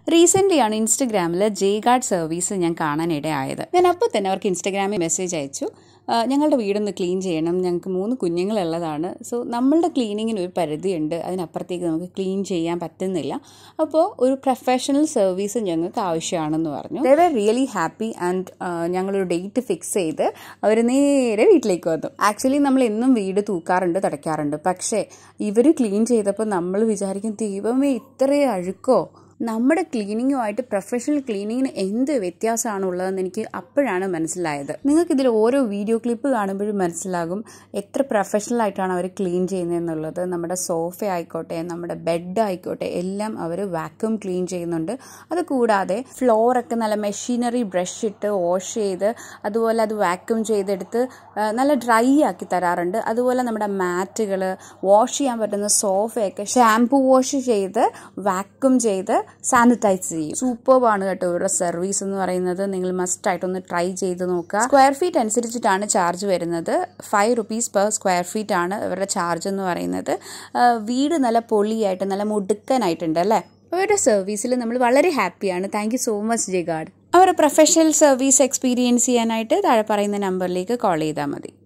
recently ആണ് ഇൻസ്റ്റഗ്രാമിൽ J guard service ഞാൻ കാണാനിടയായത് ഞാൻ അപ്പോൾ തന്നെ അവർക്ക് ഇൻസ്റ്റഗ്രാമിൽ മെസ്സേജ് അയച്ചു ആ, ഞങ്ങളുടെ വീടൊന്ന് ക്ലീൻ ചെയ്യണം ഞങ്ങൾക്ക് മൂന്ന് കുഞ്ഞുങ്ങളുള്ളതാണ് സോ നമ്മളുടെ ക്ലീനിങ്ങിന് ഒരു പരിധിയുണ്ട് അതിനപ്പുറത്തേക്ക് നമുക്ക് ക്ലീൻ ചെയ്യാൻ പറ്റുന്നില്ല അപ്പോൾ ഒരു പ്രൊഫഷണൽ സർവീസ് ഞങ്ങൾക്ക് ആവശ്യമാണെന്ന് പറഞ്ഞു they were really happy and ഞങ്ങളൊരു ഡേറ്റ് ഫിക്സ് ചെയ്ത് അവർ നേരെ വീട്ടിലേക്ക് വന്നു ആക്ച്വലി നമ്മൾ എന്നും വീട് തൂക്കാറുണ്ട് തുടയ്ക്കാറുണ്ട് പക്ഷേ ഇവർ ക്ലീൻ ചെയ്തപ്പോൾ നമ്മൾ വിചാരിക്കും ദൈവമേ ഇത്രയും അഴുക്കോ നമ്മുടെ ക്ലീനിങ്ങുമായിട്ട് പ്രൊഫഷണൽ ക്ലീനിങ്ങിന് എന്ത് വ്യത്യാസമാണ് ഉള്ളതെന്ന് എനിക്ക് അപ്പോഴാണ് മനസ്സിലായത് നിങ്ങൾക്ക് ഇതിൽ ഓരോ വീഡിയോ ക്ലിപ്പ് കാണുമ്പോഴും മനസ്സിലാകും എത്ര പ്രൊഫഷണൽ ആയിട്ടാണ് അവർ ക്ലീൻ ചെയ്യുന്നതെന്നുള്ളത് നമ്മുടെ സോഫ ആയിക്കോട്ടെ നമ്മുടെ ബെഡ് ആയിക്കോട്ടെ എല്ലാം അവർ വാക്യൂം ക്ലീൻ ചെയ്യുന്നുണ്ട് അത് കൂടാതെ ഫ്ലോറൊക്കെ നല്ല മെഷീനറി ബ്രഷ് ഇട്ട് വാഷ് ചെയ്ത് അതുപോലെ അത് വാക്യൂം ചെയ്തെടുത്ത് ആ, നല്ല ഡ്രൈ ആക്കി തരാറുണ്ട് അതുപോലെ നമ്മുടെ മാറ്റുകൾ വാഷ് ചെയ്യാൻ പറ്റുന്ന സോഫയൊക്കെ ഷാംപൂ വാഷ് ചെയ്ത് വാക്യൂം ചെയ്ത് സാനിറ്റൈസ് ചെയ്യും സൂപ്പർബാണ് കേട്ടോ ഇവരുടെ സർവീസ് എന്ന് പറയുന്നത് നിങ്ങൾ മസ്റ്റ് ആയിട്ടൊന്ന് ട്രൈ ചെയ്ത് നോക്കുക സ്ക്വയർ ഫീറ്റ് അനുസരിച്ചിട്ടാണ് ചാർജ് വരുന്നത് five rupees per square feet ആണ് ഇവരുടെ ചാർജ് എന്ന് പറയുന്നത് ആ, വീട് നല്ല പൊളിയായിട്ട് നല്ല മുടുക്കനായിട്ടുണ്ട് അല്ലേ അവരുടെ സർവീസിൽ നമ്മൾ വളരെ ഹാപ്പിയാണ് താങ്ക് യു സോ മച്ച് ജിഗാർഡ് അവരുടെ പ്രൊഫഷണൽ സർവീസ് എക്സ്പീരിയൻസ് ചെയ്യാനായിട്ട് താഴെ പറയുന്ന നമ്പറിലേക്ക് കോൾ ചെയ്താൽ മതി